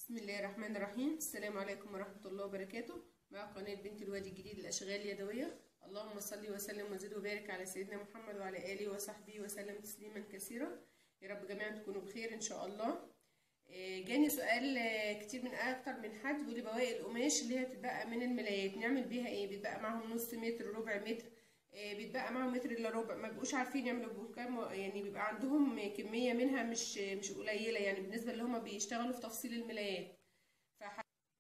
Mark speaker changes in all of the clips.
Speaker 1: بسم الله الرحمن الرحيم السلام عليكم ورحمة الله وبركاته مع قناة بنت الوادي الجديد للأشغال اليدوية اللهم صل وسلم وزد وبارك على سيدنا محمد وعلى آله وصحبه وسلم تسليما كثيرا يا رب جميعا تكونوا بخير إن شاء الله آه، جاني سؤال آه، كتير من أكتر من حد بيقول لي بواقي القماش اللي هي بتتبقى من الملايات نعمل بيها إيه بيتبقى معاهم نص متر ربع متر آه، بيتبقى معاهم متر الا ربع ما بيبقوش عارفين يعملوا بكام يعني بيبقى عندهم كميه منها مش مش قليله يعني بالنسبه اللي هما بيشتغلوا في تفصيل الملايات فح...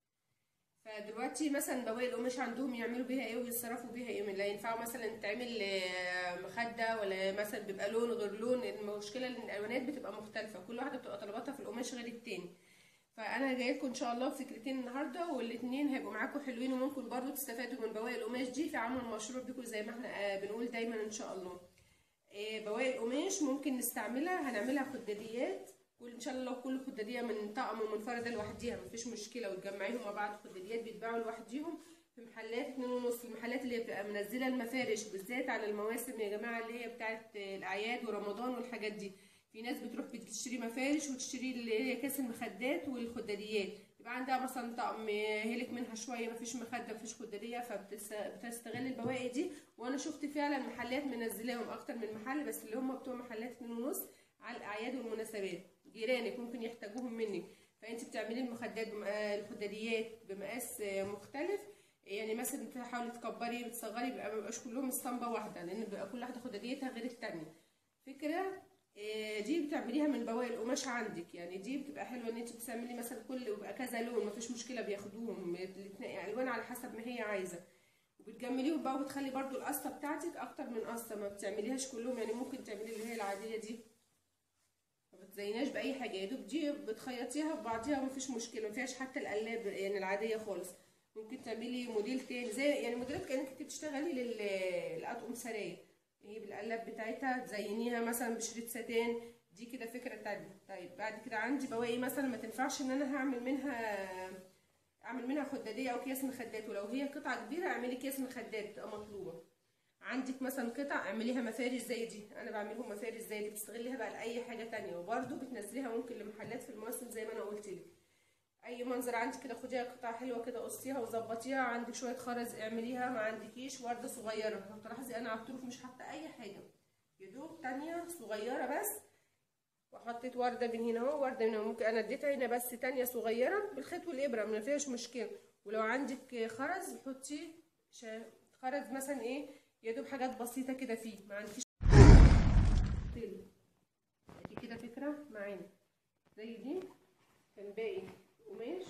Speaker 1: فدلوقتي مثلا بواقي القماش عندهم يعملوا بيها ايه ويتصرفوا بيها ايه لا ينفعوا مثلا تعمل آه، مخده ولا مثلا بيبقى لون غير لون المشكله ان الالوانات بتبقى مختلفه كل واحده بتبقى طلباتها في القماش غير التاني فانا جاي لكم ان شاء الله بفكرتين النهارده والاثنين هيبقوا معاكم حلوين وممكن برضو تستفادوا من بواقي القماش دي في عمل مشروع بيكم زي ما احنا آه، بنقول دايما ان شاء الله آه، بواقي القماش ممكن نستعملها هنعملها خداديات كل ان شاء الله لو كل خداديه من طقم منفرده لوحديها مفيش مشكله وتجمعيهم مع بعض خداديات بيتباعوا لوحديهم في محلات اتنين ونص المحلات اللي هي بتبقى منزله المفارش بالذات على المواسم يا جماعه اللي هي بتاعت الاعياد ورمضان والحاجات دي في ناس بتروح بتشتري مفارش وتشتري اللي هي كاس المخدات والخداديات يبقى عندها مثلا طقم هلك منها شويه مفيش مخده مفيش خداديه فبتستغل البواقي دي وانا شفت فعلا محلات منزلاهم اكتر من محل بس اللي هم بتوع محلات اتنين ونص على الاعياد والمناسبات جيرانك ممكن يحتاجوهم منك فانت بتعملي المخدات بمقا- الخداديات بمقاس مختلف يعني مثلا تحاولي تكبري بتصغري بيبقى ما بيبقاش كلهم اسطمبه واحده لان بيبقى كل واحده خداديتها غير التانيه فكره آه، دي بتعمليها من بواقي القماش عندك يعني دي بتبقى حلوه ان انت بتعملي مثلا كل يبقى كذا لون مفيش مشكله بياخدوهم تنقي الوان على حسب ما هي عايزه وبتجمليهم بقى وبتخلي برضو القصه بتاعتك اكتر من قصه ما بتعمليهاش كلهم يعني ممكن تعملي اللي هي العاديه دي ما بتزيناش باي حاجه يا دوب دي بتخيطيها ببعضيها ومفيش مشكله مفيهاش حتى القلاب يعني العاديه خالص ممكن تعملي موديل تاني زي يعني موديلات كانك انت بتشتغلي لل- للاطقم سراير هي بالقلاب بتاعتها تزينيها مثلا بشريط ستان دي كده فكره تانية طيب بعد كده عندي بواقي مثلا ما تنفعش ان انا هعمل منها اعمل منها خداديه او اكياس مخدات ولو هي قطعه كبيره اعملي اكياس مخدات تبقى مطلوبه عندك مثلا قطع اعمليها مفارش زي دي انا بعملهم مفارش زي دي بتستغليها بقى لاي حاجه تانية وبرده بتنزليها ممكن لمحلات في المواسم زي ما انا قلت لك اي منظر عندك كده خديها قطع حلوه كده قصيها وظبطيها عندك شويه خرز اعمليها ما عندكيش ورده صغيره لو تلاحظي انا على الطرف مش حاطه اي حاجه يا دوب تانية صغيره بس وحطيت ورده من هنا اهو ورده من هنا ممكن انا اديتها هنا بس تانية صغيره بالخيط والابره ما فيهاش مشكله ولو عندك خرز حطي شا- خرز مثلا ايه يا دوب حاجات بسيطه كده فيه ما عندكيش ادي كده فكره معانا زي دي كان باقي قماش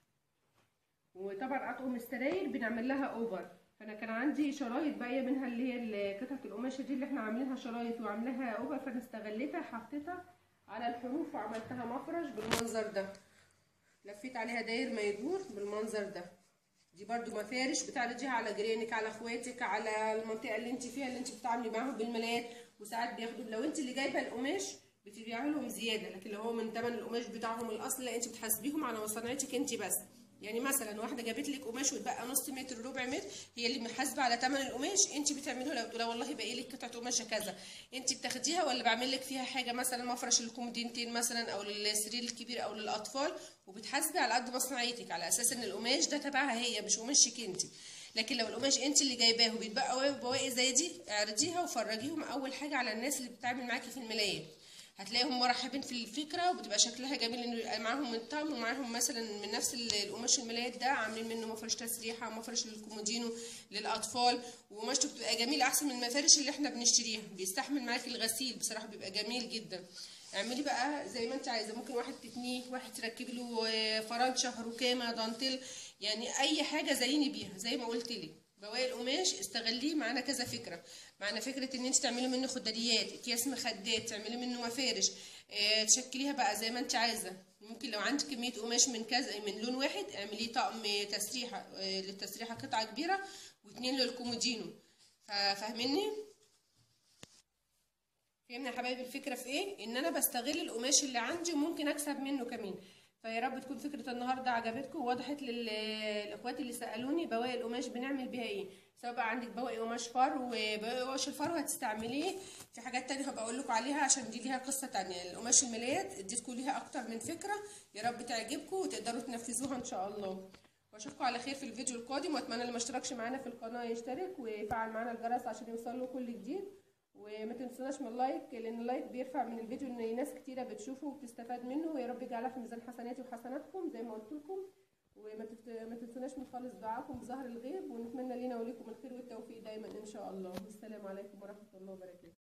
Speaker 1: وطبعا اطقم السراير بنعمل لها اوفر فانا كان عندي شرايط باقيه منها اللي هي ال- قطعه القماشه دي اللي احنا عاملينها شرايط وعاملاها اوفر فانا استغليتها حطيتها على الحروف وعملتها مفرش بالمنظر ده لفيت عليها داير ما يدور بالمنظر ده دي برضو مفارش بتعرضيها على جيرانك على اخواتك على المنطقه اللي انت فيها اللي انت بتتعاملي معاهم بالملايات وساعات بياخدوا لو انت اللي جايبه القماش بتبيعي لهم زياده لكن لو هو من ثمن القماش بتاعهم الاصل لا انت بتحاسبيهم على مصانعتك انت بس يعني مثلا واحده جابت لك قماش واتبقى نص متر ربع متر هي اللي محاسبه على ثمن القماش انت بتعمله لو تقولي والله باقي لك قطعه قماشه كذا انت بتاخديها ولا بعمل لك فيها حاجه مثلا مفرش الكومودينتين مثلا او للسرير الكبير او للاطفال وبتحاسبي على قد مصنعيتك على اساس ان القماش ده تبعها هي مش قماشك انت لكن لو القماش انت اللي جايباه وبيتبقى بواقي زي دي اعرضيها وفرجيهم اول حاجه على الناس اللي بتتعامل معاكي في الملايات هتلاقيهم مرحبين في الفكره وبتبقى شكلها جميل انه يبقى معاهم من طقم ومعاهم مثلا من نفس ال- القماش الملايات ده عاملين منه مفرش تسريحه مفرش للكومودينو للاطفال وقماشته بتبقى جميله احسن من المفارش اللي احنا بنشتريها بيستحمل معاكي الغسيل بصراحه بيبقى جميل جدا اعملي بقى زي ما انت عايزه ممكن واحد تتنيه واحد تركبي له آه، فرنشه ركامه دانتيل يعني اي حاجه زيني بيها زي ما قلت لك بواقي القماش استغليه معانا كذا فكره معانا فكره ان انت تعملي منه خداديات اكياس مخدات تعملي منه مفارش اه تشكليها بقى زي ما انت عايزه ممكن لو عندك كميه قماش من كذا من لون واحد اعمليه طقم تسريحه اه للتسريحه قطعه كبيره واتنين للكومودينو فا- فاهميني فهمنا يا حبايبي الفكره في ايه ان انا بستغل القماش اللي عندي وممكن اكسب منه كمان فيا رب تكون فكره النهارده عجبتكم ووضحت للاخوات اللي سالوني بواقي القماش بنعمل بيها ايه سواء بقى عندك بواقي قماش فر وقماش الفر هتستعمليه في حاجات تانية هبقى اقول لكم عليها عشان دي ليها قصه تانية القماش الملايات اديتكم ليها اكتر من فكره يا رب تعجبكم وتقدروا تنفذوها ان شاء الله واشوفكم على خير في الفيديو القادم واتمنى اللي ما اشتركش معانا في القناه يشترك ويفعل معانا الجرس عشان يوصل له كل جديد وما تنسوناش من اللايك لان اللايك بيرفع من الفيديو ان ناس كتيره بتشوفه وبتستفاد منه ويا رب يجعلها في ميزان حسناتي وحسناتكم زي ما قلت لكم وما ما تنسوناش من خالص دعاكم بظهر الغيب ونتمنى لينا وليكم الخير والتوفيق دايما ان شاء الله والسلام عليكم ورحمه الله وبركاته